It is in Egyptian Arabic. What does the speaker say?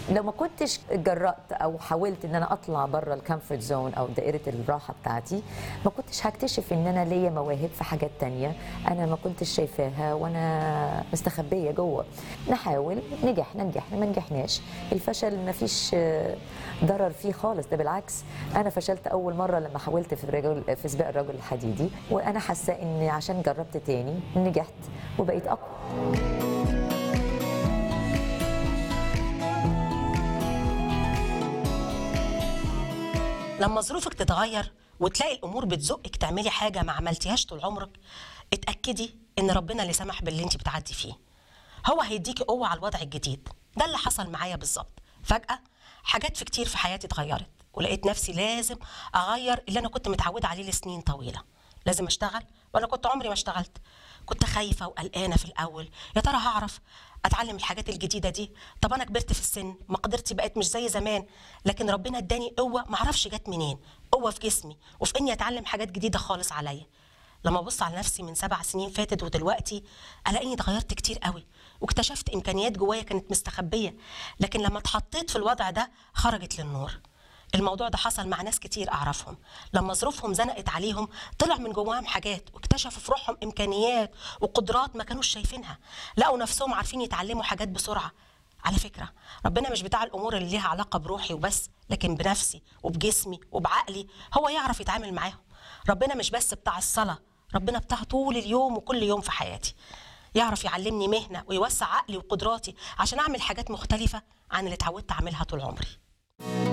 لو ما كنتش جرأت او حاولت ان انا اطلع بره الكومفورت زون او دائره الراحه بتاعتي ما كنتش هكتشف ان انا ليا مواهب في حاجات تانية انا ما كنتش شايفاها وانا مستخبيه جوه نحاول نجحنا نجحنا ما نجحناش الفشل ما فيش آه، ضرر فيه خالص ده بالعكس انا فشلت اول مره لما حاولت في الرجل في سباق الرجل الحديدي وانا حاسه ان عشان جربت تاني نجحت وبقيت اقوى لما ظروفك تتغير وتلاقي الامور بتزقك تعملي حاجه ما عملتيهاش طول عمرك اتاكدي ان ربنا اللي سمح باللي انت بتعدي فيه هو هيديكي قوه على الوضع الجديد ده اللي حصل معايا بالظبط فجاه حاجات في كتير في حياتي اتغيرت ولقيت نفسي لازم اغير اللي انا كنت متعوده عليه لسنين طويله لازم اشتغل وانا كنت عمري ما اشتغلت كنت خايفه وقلقانه في الاول يا ترى هعرف اتعلم الحاجات الجديده دي طب انا كبرت في السن مقدرتي بقت مش زي زمان لكن ربنا اداني قوه ما اعرفش جت منين قوه في جسمي وفي اني اتعلم حاجات جديده خالص عليا لما ابص على نفسي من سبع سنين فاتت ودلوقتي الاقيني اتغيرت كتير قوي واكتشفت امكانيات جوايا كانت مستخبيه لكن لما اتحطيت في الوضع ده خرجت للنور الموضوع ده حصل مع ناس كتير اعرفهم لما ظروفهم زنقت عليهم طلع من جواهم حاجات واكتشفوا في روحهم امكانيات وقدرات ما كانوش شايفينها لقوا نفسهم عارفين يتعلموا حاجات بسرعه على فكره ربنا مش بتاع الامور اللي ليها علاقه بروحي وبس لكن بنفسي وبجسمي وبعقلي هو يعرف يتعامل معاهم ربنا مش بس بتاع الصلاه ربنا بتاع طول اليوم وكل يوم في حياتي يعرف يعلمني مهنه ويوسع عقلي وقدراتي عشان اعمل حاجات مختلفه عن اللي اتعودت اعملها طول عمري